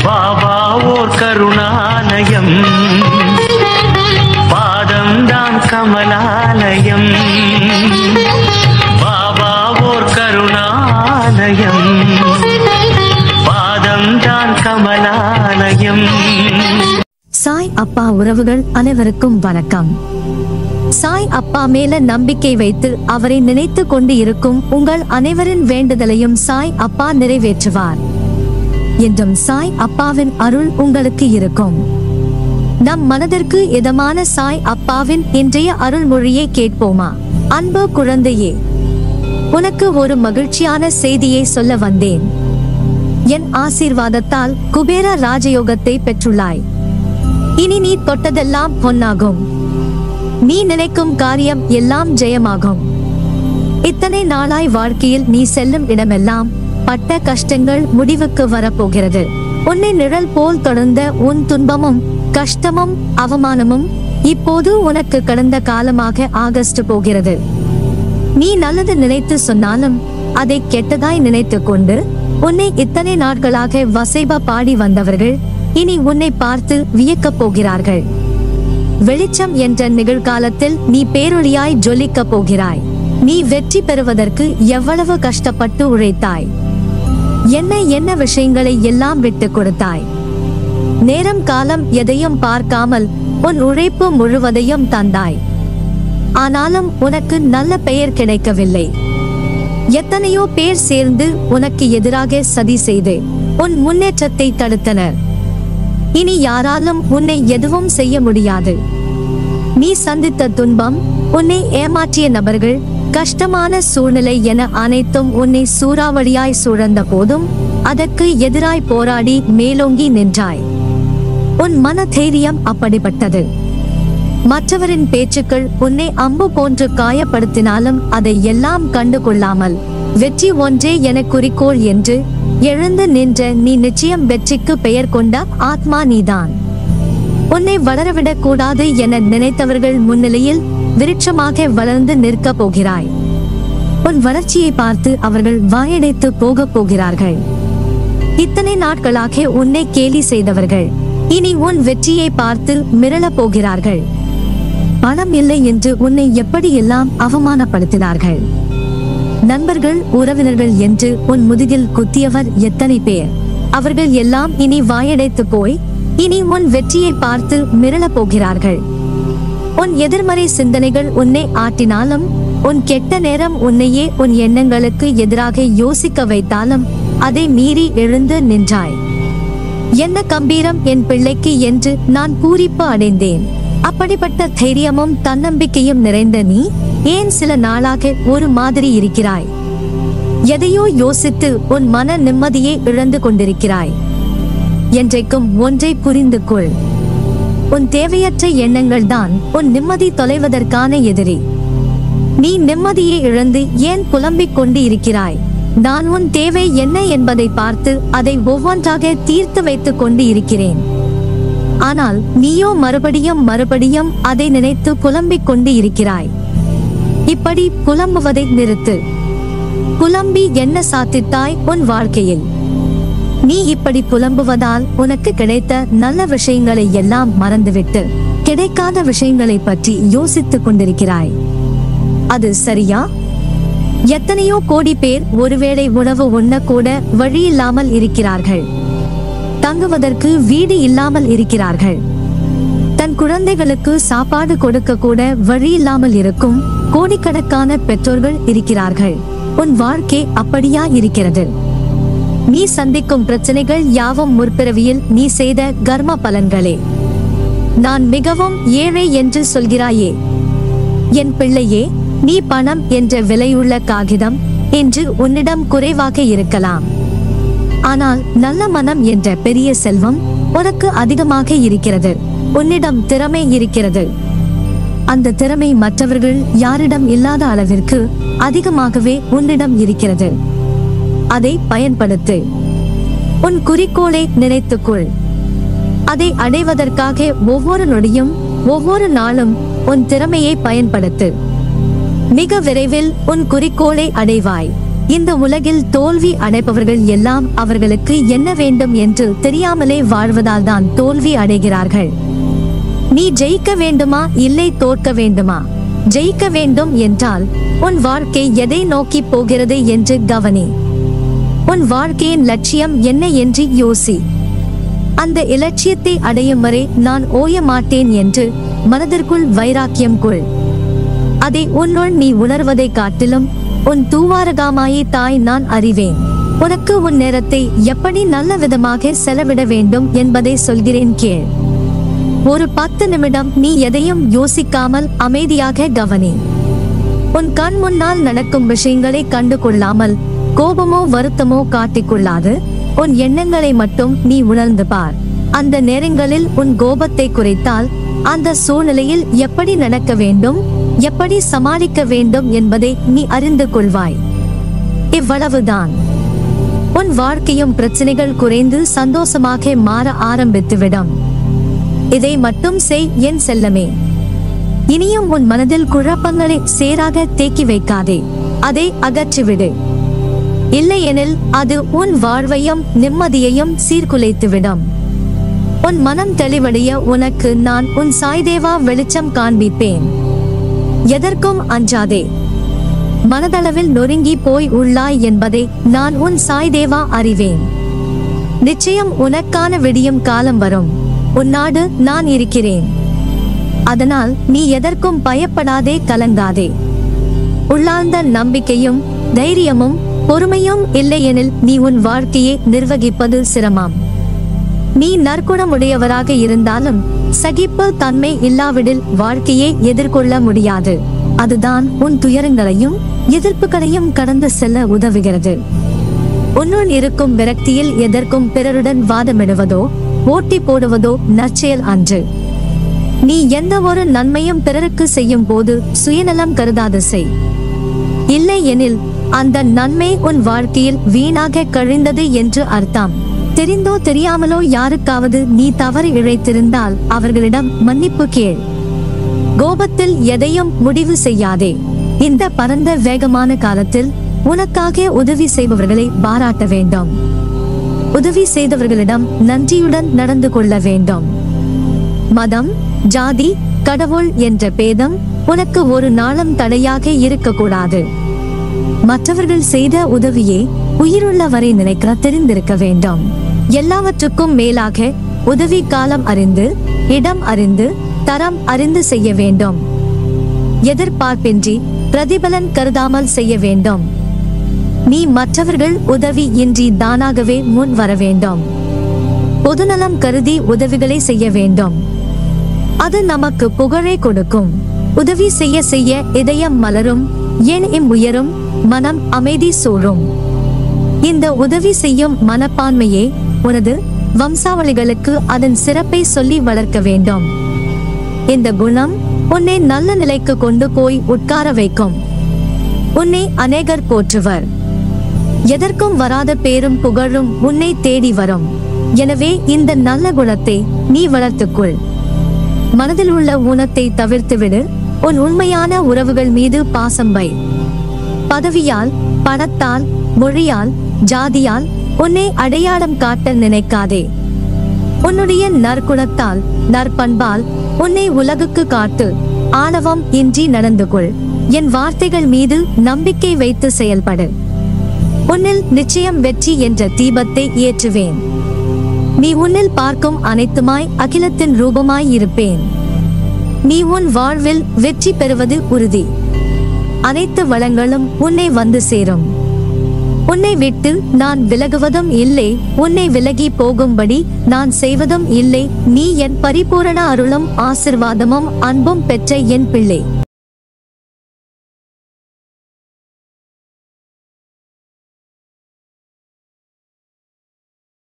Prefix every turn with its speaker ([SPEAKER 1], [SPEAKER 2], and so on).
[SPEAKER 1] பாபா ஓர் கருணாலயம் பாதம்தான் கமலாலயம் பாபா ஓர் கருணாலயம் பாதம்தான் கமலாலயம்
[SPEAKER 2] சாய் அப்பா உறவுகள் அனைவருக்கும் வணக்கம் சாய் அப்பா மேல நம்பிக்கை வைத்து அவரை நினைத்து கொண்டு இருக்கும் உங்கள் அனைவரின் வேண்டுதலையும் சாய் அப்பா நிறைவேற்றுவார் என்றும் சாய் அப்பாவின் அருள் உங்களுக்கு இருக்கும் நம் மனதிற்கு இதமான சாய் அப்பாவின் இன்றைய அருள்மொழியை கேட்போமா அன்பு குழந்தையே உனக்கு ஒரு மகிழ்ச்சியான செய்தியை சொல்ல வந்தேன் என் ஆசீர்வாதத்தால் குபேர ராஜயோகத்தை பெற்றுள்ளாய் இனி நீ தொட்டதெல்லாம் பொன்னாகும் நீ நினைக்கும் காரியம் எல்லாம் ஜெயமாகும் இத்தனை நாளாய் வாழ்க்கையில் நீ செல்லும் இடமெல்லாம் பட்ட கஷ்டங்கள் முடிவுக்கு வரப்போகிறது உன்னை நிழல் போல் தொடர்ந்த உன் துன்பமும் கஷ்டமும் அவமானமும் இப்போது உனக்கு கடந்த காலமாக ஆகஸ்ட் போகிறது நீ நல்லது நினைத்து சொன்னாலும் அதை கெட்டதாய் நினைத்துக் கொண்டு உன்னை இத்தனை நாட்களாக வசைபா பாடி வந்தவர்கள் இனி உன்னை பார்த்து வியக்கப் போகிறார்கள் வெளிச்சம் என்ற நிகழ்காலத்தில் நீ பேரொளியாய் ஜொலிக்கப் போகிறாய் நீ வெற்றி பெறுவதற்கு எவ்வளவு கஷ்டப்பட்டு உழைத்தாய் என்ன என்ன விஷயங்களை எல்லாம் விட்டு கொடுத்தாய் நேரம் காலம் எதையும் பார்க்காமல் உன் உழைப்பு முழுவதையும் தந்தாய் ஆனாலும் உனக்கு நல்ல பெயர் கிடைக்கவில்லை எத்தனையோ பேர் சேர்ந்து உனக்கு எதிராக சதி செய்து உன் முன்னேற்றத்தை தடுத்தனர் இனி யாராலும் உன்னை எதுவும் செய்ய முடியாது நீ சந்தித்த துன்பம் உன்னை ஏமாற்றிய நபர்கள் கஷ்டமான சூழ்நிலை என அனைத்தும் உன்னை சூறாவளியாய் சுழந்த போதும் அதற்கு எதிராய் போராடி மேலோங்கி நின்றாய் உன் மன தைரியம் அப்படிப்பட்டது மற்றவரின் பேச்சுக்கள் உன்னை அம்பு போன்று காயப்படுத்தினாலும் அதை எல்லாம் கண்டு கொள்ளாமல் வெற்றி ஒன்றே என குறிக்கோள் என்று எழுந்து நின்ற நீ நிச்சயம் வெற்றிக்கு பெயர் கொண்ட ஆத்மா நீதான் உன்னை வளரவிடக் கூடாது என நினைத்தவர்கள் முன்னிலையில் விருட்சமாக வளர்ந்து நிற்கப் போகிறாய் உன் வளர்ச்சியை பார்த்து அவர்கள் வாயடைத்து போகப் போகிறார்கள் இத்தனை நாட்களாக உன்னை கேலி செய்தவர்கள் இனி உன் வெற்றியை பார்த்து மிரளப் போகிறார்கள் பணம் இல்லை என்று உன்னை எப்படியெல்லாம் அவமானப்படுத்தினார்கள் நண்பர்கள் உறவினர்கள் என்று உன் முதுகில் குத்தியவர் எத்தனை பேர் அவர்கள் எல்லாம் இனி வாயடைத்து போய் இனி உன் வெற்றியை பார்த்து மிரளப் போகிறார்கள் உன் எதிர்மறை சிந்தனைகள் உன்னை ஆட்டினாலும் உன் கெட்ட நேரம் உன்னையே உன் எண்ணங்களுக்கு எதிராக யோசிக்க வைத்தாலும் அதை மீறி எழுந்து நின்றாய் என்ன கம்பீரம் என் பிள்ளைக்கு என்று நான் பூரிப்பு அடைந்தேன் அப்படிப்பட்ட தைரியமும் தன்னம்பிக்கையும் நிறைந்த நீ ஏன் சில நாளாக ஒரு மாதிரி இருக்கிறாய் எதையோ யோசித்து உன் மன நிம்மதியை இழந்து கொண்டிருக்கிறாய் என்றைக்கும் ஒன்றை புரிந்து கொள் உன் தேவையற்ற எண்ணங்கள் தான் உன் நிம்மதி தொலைவதற்கான எதிரி நீ நிம்மதியை இழந்து ஏன் புலம்பிக் கொண்டு இருக்கிறாய் நான் உன் தேவை என்ன என்பதை பார்த்து அதை ஒவ்வொன்றாக தீர்த்து வைத்துக் கொண்டு இருக்கிறேன் ஆனால் நீயோ மறுபடியும் மறுபடியும் அதை நினைத்து புலம்பிக் கொண்டு இருக்கிறாய் இப்படி புலம்புவதை நிறுத்து புலம்பி என்ன சாத்தித்தாய் உன் வாழ்க்கையில் நீ இப்படி புலம்புவதால் உனக்கு கிடைத்த நல்ல விஷயங்களை எல்லாம் மறந்துவிட்டு கிடைக்காத விஷயங்களை பற்றி யோசித்துக் கொண்டிருக்கிறாய் அது சரியா எத்தனையோ கோடி பேர் ஒருவேளை உணவு உண்ணக்கூட வழி இல்லாமல் இருக்கிறார்கள் தங்குவதற்கு வீடு இல்லாமல் இருக்கிறார்கள் தன் குழந்தைகளுக்கு சாப்பாடு கொடுக்க கூட வழி இல்லாமல் இருக்கும் கோடிக்கணக்கான பெற்றோர்கள் இருக்கிறார்கள் உன் வாழ்க்கை அப்படியா இருக்கிறது நீ சந்திக்கும் பிரச்சனைகள் யாவும் முற்பிறவியில் நீ செய்த கர்ம பலன்களே நான் மிகவும் ஏழை என்று சொல்கிறாயே என் பிள்ளையே நீ பணம் என்ற விலையுள்ள காகிதம் என்று உன்னிடம் குறைவாக இருக்கலாம் ஆனால் நல்ல மனம் என்ற பெரிய செல்வம் உனக்கு அதிகமாக இருக்கிறது உன்னிடம் திறமை இருக்கிறது அந்த திறமை மற்றவர்கள் யாரிடம் இல்லாத அளவிற்கு அதிகமாகவே உன்னிடம் இருக்கிறது அதை பயன்படுத்து உன் குறிக்கோளை நினைத்துக்கொள் அதை அடைவதற்காக ஒவ்வொரு நொடியும் ஒவ்வொரு நாளும் உன் திறமையை பயன்படுத்து மிக விரைவில் உன் குறிக்கோளை அடைவாய் இந்த உலகில் தோல்வி அடைப்பவர்கள் எல்லாம் அவர்களுக்கு என்ன வேண்டும் என்று தெரியாமலே வாழ்வதால் தான் தோல்வி அடைகிறார்கள் நீ ஜெயிக்க வேண்டுமா இல்லை தோற்க வேண்டுமா ஜெயிக்க வேண்டும் என்றால் உன் வாழ்க்கை எதை நோக்கி போகிறது என்று கவனி உன் வாழ்க்கையின் லட்சியம் என்ன என்று யோசி அந்த இலட்சியத்தை அடையும் வரை நான் ஓய மாட்டேன் என்று மனதிற்குள் வைராக்கியம் கொள் அதை உன்னுள் நீ உணர்வதை காட்டிலும் உன் தூவாரகாமாயி தாய் நான் அறிவேன் உனக்கு உன் நேரத்தை எப்படி நல்ல விதமாக செலவிட வேண்டும் என்பதை சொல்கிறேன் கேள் ஒரு பத்து நிமிடம் நீ எதையும் யோசிக்காமல் அமைதியாக கவனி உன் கண் முன்னால் நடக்கும் விஷயங்களை கண்டு கொள்ளாமல் கோபமோ வருத்தமோ காட்டிக்கொள்ளாது உன் எண்ணங்களை மட்டும் நீ உணர்ந்து பார் அந்த நேரங்களில் உன் கோபத்தை குறைத்தால் அந்த சூழ்நிலையில் எப்படி நடக்க வேண்டும் எப்படி சமாளிக்க வேண்டும் என்பதை நீ அறிந்து கொள்வாய் இவ்வளவுதான் உன் வாழ்க்கையும் பிரச்சனைகள் குறைந்து சந்தோஷமாக மாற ஆரம்பித்துவிடும் இதை மட்டும் செய் என் செல்லமே இனியும் உன் மனதில் குழப்பங்களை சேராக தேக்கி வைக்காதே அதை அகற்றிவிடு இல்லையெனில் அது உன் வாழ்வையும் நிம்மதியையும் சீர்குலைத்துவிடும் உன் மனம் தெளிவடைய உனக்கு நான் உன் சாய்தேவா வெளிச்சம் காண்பிப்பேன் எதற்கும் அஞ்சாதே மனதளவில் நொறுங்கி போய் உள்ளாய் என்பதை நான் உன் சாய்தேவா அறிவேன் நிச்சயம் உனக்கான விடியும் காலம் வரும் உன்னாடு நான் இருக்கிறேன் அதனால் நீ எதற்கும் பயப்படாதே கலங்காதே உள்ளார்ந்த நம்பிக்கையும் தைரியமும் பொறுமையும் இல்லையெனில் நீ உன் வாழ்க்கையை நிர்வகிப்பது சிரமம் நீ நற்குணமுடையவராக இருந்தாலும் சகிப்பு தன்மை இல்லாவிடில் வாழ்க்கையை எதிர்கொள்ள முடியாது அதுதான் உன் துயரங்களையும் எதிர்ப்புகளையும் கடந்து செல்ல உதவுகிறது உன்னுள் இருக்கும் விரக்தியில் எதற்கும் பிறருடன் வாதமிடுவதோ போட்டி போடுவதோ நற்செயல் அன்று நீ எந்த ஒரு நன்மையும் பிறருக்கு செய்யும் போது சுயநலம் கருதாது செய் இல்லை எனில் அந்த நன்மை உன் வாழ்க்கையில் வீணாக கழிந்தது என்று அர்த்தம் தெரிந்தோ தெரியாமலோ யாருக்காவது நீ தவறு இழைத்திருந்தால் அவர்களிடம் மன்னிப்பு கேள் கோபத்தில் எதையும் முடிவு செய்யாதே இந்த பரந்த வேகமான காலத்தில் உனக்காக உதவி செய்பவர்களை பாராட்ட வேண்டும் உதவி செய்தவர்களிடம் நன்றியுடன் நடந்து கொள்ள வேண்டும் மதம் ஜாதி கடவுள் என்ற பேதம் உனக்கு ஒரு நாளும் தடையாக இருக்கக்கூடாது மற்றவர்கள் செய்த உதவியை உயிருள்ள வரை நினைக்க தெரிந்திருக்க வேண்டும் எல்லாவற்றுக்கும் மேலாக உதவி காலம் அறிந்து இடம் அறிந்து தரம் அறிந்து செய்ய வேண்டும் எதிர்பார்ப்பின்றி பிரதிபலன் கருதாமல் செய்ய வேண்டும் நீ மற்றவர்கள் உதவி இன்றி தானாகவே முன் வர வேண்டும் பொதுநலம் கருதி உதவிகளை செய்ய வேண்டும் அது நமக்கு புகழை கொடுக்கும் உதவி செய்ய செய்ய இதயம் மலரும் என் இம் உயரும் மனம் அமைதி சூழும் இந்த உதவி செய்யும் மனப்பான்மையே உனது வம்சாவளிகளுக்கு அதன் சிறப்பை சொல்லி வளர்க்க வேண்டும் இந்த குணம் உன்னை நல்ல நிலைக்கு கொண்டு போய் உட்கார வைக்கும் உன்னை அநேகர் போற்றுவர் எதற்கும் வராத பேரும் புகழும் உன்னை தேடி வரும் எனவே இந்த நல்ல குணத்தை நீ வளர்த்துக்கொள் மனதில் உள்ள ஊனத்தை தவிர்த்துவிடு உன் உண்மையான உறவுகள் மீது பாசம் வை பதவியால் பணத்தால் மொழியால் ஜாதியால் உன்னை அடையாளம் காட்ட நினைக்காதே உன்னுடைய நற்குணத்தால் நற்பண்பால் உன்னை உலகுக்கு காட்டு ஆணவம் இன்றி நடந்து கொள் என் வார்த்தைகள் மீது நம்பிக்கை வைத்து செயல்படு உன்னில் நிச்சயம் வெற்றி என்ற தீபத்தை ஏற்றுவேன் நீ உன்னில் பார்க்கும் அனைத்துமாய் அகிலத்தின் ரூபமாய் இருப்பேன் நீ உன் வாழ்வில் வெற்றி பெறுவது உறுதி அனைத்து வளங்களும் உன்னை வந்து சேரும் உன்னை விட்டு நான் விலகுவதும் இல்லை உன்னை விலகி போகும்படி நான் செய்வதும் இல்லை நீ என் பரிபூரண அருளும் ஆசிர்வாதமும் அன்பும் பெற்ற என் பிள்ளை